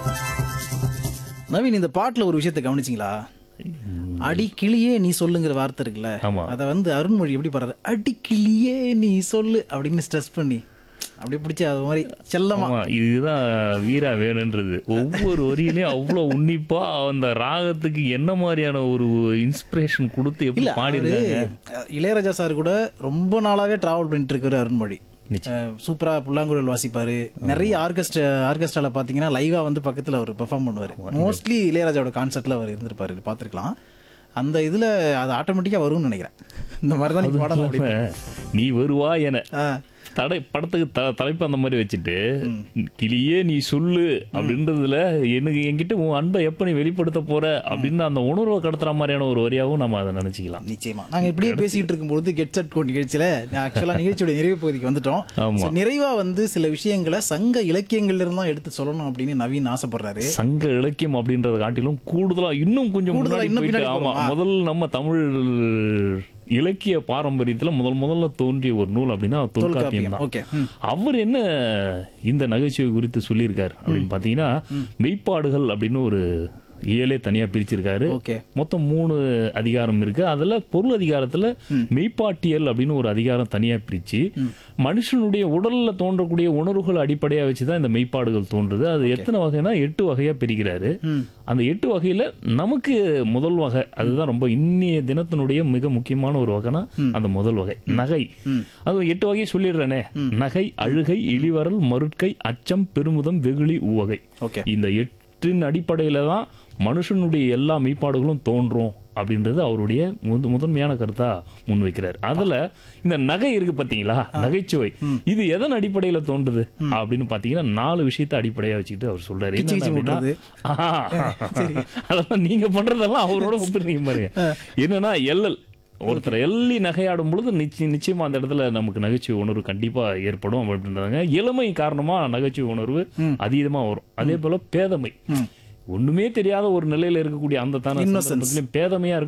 நவீன் இந்த பாட்டுல ஒரு விஷயத்தை கவனிச்சிங்களா அடி கிளியே நீ சொல்லுங்கிற வார்த்தை இருக்குல்ல ஆமா. அதை வந்து அருண்மொழி எப்படி பாடுறது அடி கிளியே நீ சொல்லு அப்படின்னு ஸ்ட்ரெஸ் பண்ணி அப்படி பிடிச்சி அது மாதிரி செல்லமா ஆமா இதுதான் வீரா வேணுன்றது ஒவ்வொரு வரியிலையும் அவ்வளவு உன்னிப்பா அந்த ராகத்துக்கு என்ன மாதிரியான ஒரு இன்ஸ்பிரேஷன் கொடுத்து எப்படி இல்ல அவரு, பாடிருக்காங்க அஹ், இளையராஜா சார் கூட ரொம்ப நாளாவே டிராவல் பண்ணிட்டு இருக்காரு அருண்மொழி அஹ், சூப்பரா புல்லாங்குழல் வாசிப்பாரு நிறைய ஆர்கெஸ்ட்ரா ஆர்கெஸ்ட்ரால பாத்தீங்கன்னா லைவா வந்து பக்கத்துல அவர் பெர்ஃபார்ம் பண்ணுவாரு மோஸ்ட்லி இளையராஜாவோட கான்சர்ட்ல அவர் இருந்திருப்பாரு பார்த்திருக்கலாம் அந்த இதுல அது ஆட்டோமேட்டிக்கா வரும்னு நினைக்கிறேன் இந்த மாதிரி தான் நீங்க பாடணும் அப்படி நீ வருவா என ஆ, தடை படத்துக்கு த தலைப்பு அந்த மாதிரி வச்சுட்டு கிளியே நீ சொல்லு அப்படின்றதுல எனக்கு என்கிட்ட உன் அன்பை எப்ப நீ வெளிப்படுத்த போற அப்படின்னு அந்த உணர்வை கடத்துற மாதிரியான ஒரு வரியாகவும் நம்ம அதை நினைச்சுக்கலாம் நிச்சயமா நாங்க இப்படியே பேசிக்கிட்டு இருக்கும்போது கெட் செட் கோ நிகழ்ச்சியில ஆக்சுவலா நிகழ்ச்சியோட நிறைவு பகுதிக்கு வந்துட்டோம் ஆமா. So, நிறைவா வந்து சில விஷயங்களை சங்க இலக்கியங்கள்ல இருந்து தான் எடுத்து சொல்லணும் அப்படின்னு நவீன் ஆசைப்படுறாரு சங்க இலக்கியம் அப்படின்றத காட்டிலும் கூடுதலா இன்னும் கொஞ்சம் கூடுதலா முன்னாடி இன்னும் போயிட்டு பின்னாடி ஆமா போறோமா? முதல் நம்ம தமிழ் இலக்கிய பாரம்பரியத்துல முதல் முதல்ல தோன்றிய ஒரு நூல் அப்படின்னா தொல்காப்பியம் தான் ஓகே அவர் என்ன இந்த நகைச்சுவை குறித்து சொல்லியிருக்காரு அப்படின்னு பாத்தீங்கன்னா மெய்ப்பாடுகள் அப்படின்னு ஒரு இயலே தனியா பிரிச்சிருக்காரு ஓகே மொத்தம் மூணு அதிகாரம் இருக்கு அதுல பொருள் அதிகாரத்துல மெய்ப்பாட்டியல் அப்படின்னு ஒரு அதிகாரம் தனியா பிரிச்சு மனுஷனுடைய உடல்ல தோன்றக்கூடிய உணர்வுகள் அடிப்படையா வச்சுதான் இந்த மெய்ப்பாடுகள் தோன்றுது அது எத்தனை வகைனா எட்டு வகையா பிரிக்கிறாரு ம். அந்த எட்டு வகையில நமக்கு முதல் வகை அதுதான் ரொம்ப இன்னிய தினத்தினுடைய மிக முக்கியமான ஒரு வகைனா அந்த முதல் வகை நகை அது எட்டு வகையை சொல்லிடுறேனே நகை அழுகை இழிவரல் மருட்கை அச்சம் பெருமுதம் வெகுளி உவகை ஓகே இந்த எட்டின் அடிப்படையில தான் மனுஷனுடைய எல்லா மெய்ப்பாடுகளும் தோன்றும் அப்படின்றது அவருடைய முத- முதன்மையான கருத்தா முன்வைக்கிறார் அதுல இந்த நகை இருக்கு பாத்தீங்களா நகைச்சுவை இது எதன் அடிப்படையில தோன்றுது அப்படின்னு பாத்தீங்கன்னா நாலு விஷயத்தை அடிப்படையா வச்சுக்கிட்டு அவர் சொல்றாரு கிச்சு கிச்சு என்னென்ன விடுறது. அப்படின்னா, ஆஹா. அதெல்லாம் நீங்க பண்றதெல்லாம் அவரோட ஒப்பிடுறீங்க பாருங்க என்னன்னா எல்லல் ஒருத்தர் எள்ளி நகையாடும் பொழுது நிச்சயம் நிச்சயமா அந்த இடத்துல நமக்கு நகைச்சுவை உணர்வு கண்டிப்பா ஏற்படும் அப்படின்றாங்க இளமை காரணமா நகைச்சுவை உணர்வு அதீதமா வரும் அதே போல பேதமை ஒண்ணுமே தெரியாத ஒரு நிலையில இருக்கக்கூடிய அந்த தான Innocence. சந்தர்ப்பத்திலயும் பேதமையா இருக்க